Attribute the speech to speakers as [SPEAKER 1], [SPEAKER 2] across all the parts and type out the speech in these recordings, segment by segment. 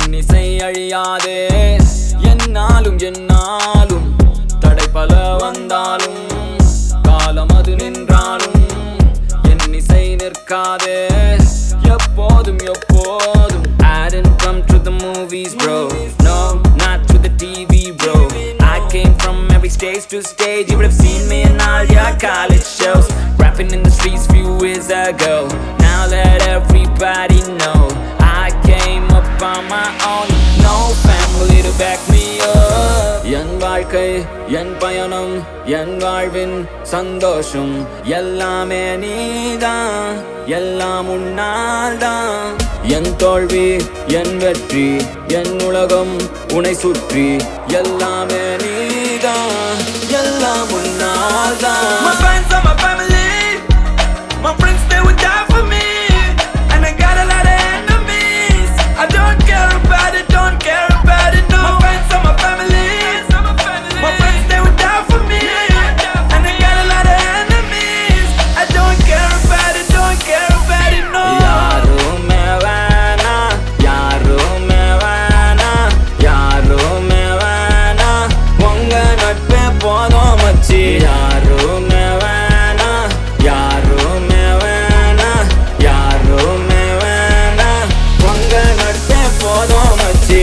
[SPEAKER 1] இன்னிசை அழியாதே என்னாலும் என்னாலும் தடை பல வந்தாலும் காலம் அது நின்றாலும் என் இசை நிற்காதே எப்போதும் எப்போதும் I didn't come to the movies bro No, not to the TV bro I came from every stage to stage You would have seen me in all your college shows Rapping in the streets few years ago Now let everybody know I came up on my own No family to back me up என் வாழ்க்கை என் பயணம் என் வாழ்வின் சந்தோஷம் எல்லாமே நீதான் எல்லாம் உன்னால் தான் என் தோல்வி என் வெற்றி என் உலகம் உனை சுற்றி எல்லாமே நீதான் எல்லாம் உன்னால் தான்
[SPEAKER 2] My fans are my family. My friends, they would die for me. And I got a lot of enemies. I don't care about it, don't care about it, no. My fans are my family. My friends, they would die for me. And I got a lot of enemies. I don't care about it, don't care about it, no.
[SPEAKER 1] யாருமே வேணா யாருமே வேணா யாருமே வேணா உங்க நட்பே போதும் மச்சி யாருமே வேணா யாருமே வேணா யாருமே வேணா உங்க நட்பே போதும் மச்சி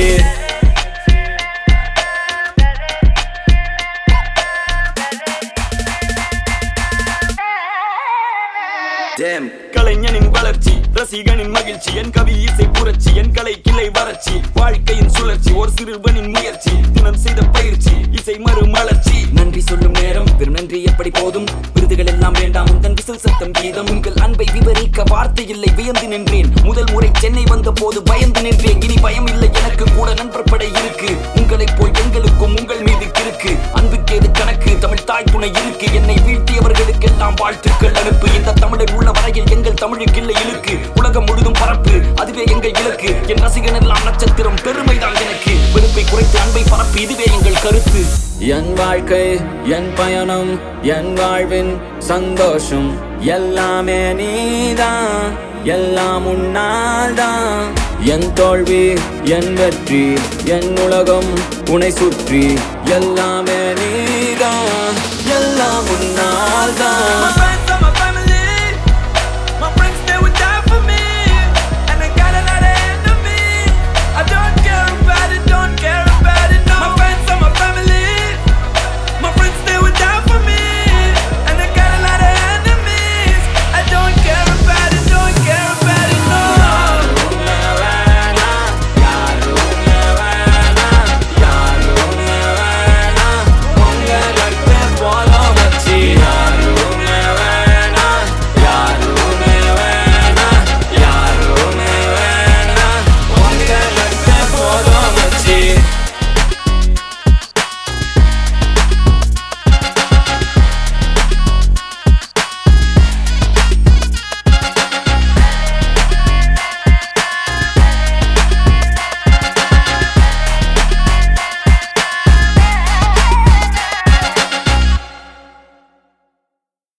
[SPEAKER 2] Damn. கலைஞனின் வளர்ச்சி ரசிகனின் மகிழ்ச்சி என் கவி இசை புரட்சி என் கலை கிளை வறட்சி வாழ்க்கையின் சுழற்சி ஒரு சிறுவனின் முயற்சி தினம் செய்த பயிற்சி இசை மறுமலர்ச்சி நன்றி சொல்லும் நேரம் பெரும் நன்றி எப்படி போதும் விருதுகள் எல்லாம் வேண்டாம் உங்கள் விசில் சத்தம் கீதம் உங்கள் அன்பை விவரிக்க வார்த்தை இல்லை வியந்து நின்றேன் முதல் முறை சென்னை வந்த போது பயந்து நின்றேன் இனி பயம் இல்லை எனக்கு கூட நண்பர் படை இருக்கு உங்களைப் போல் எங்களுக்கும் உங்கள் மீது கிறுக்கு அன்புக்கேது கணக்கு தமிழ் தாய் துணை இருக்கு என்னை வீழ்த்தியவர்களுக்கெல்லாம் வாழ்த்துக்கள் அனுப்பு இந்த தமிழர் உள்ள வரையில் எங்கள் தமிழுக்கு இல்லை இழுக்கு உலகம் முழுதும் பரப்பு அதுவே எங்கள் இலக்கு என் ரசிகன் எல்லாம் நட்சத்திரம் பெருமைதான் எனக்கு வெறுப்பை குறைத்து அன்பை பரப்பு இதுவே எங்கள் கருத்து
[SPEAKER 1] என் வாழ்க்கை என் பயணம் என் வாழ்வின் சந்தோஷம் எல்லாமே நீதான் எல்லாம் உன்னால் தான் என் தோல்வி என் வெற்றி என் உலகம் உனை சுற்றி எல்லாமே நீதான் எல்லாம் உன்னால் தான்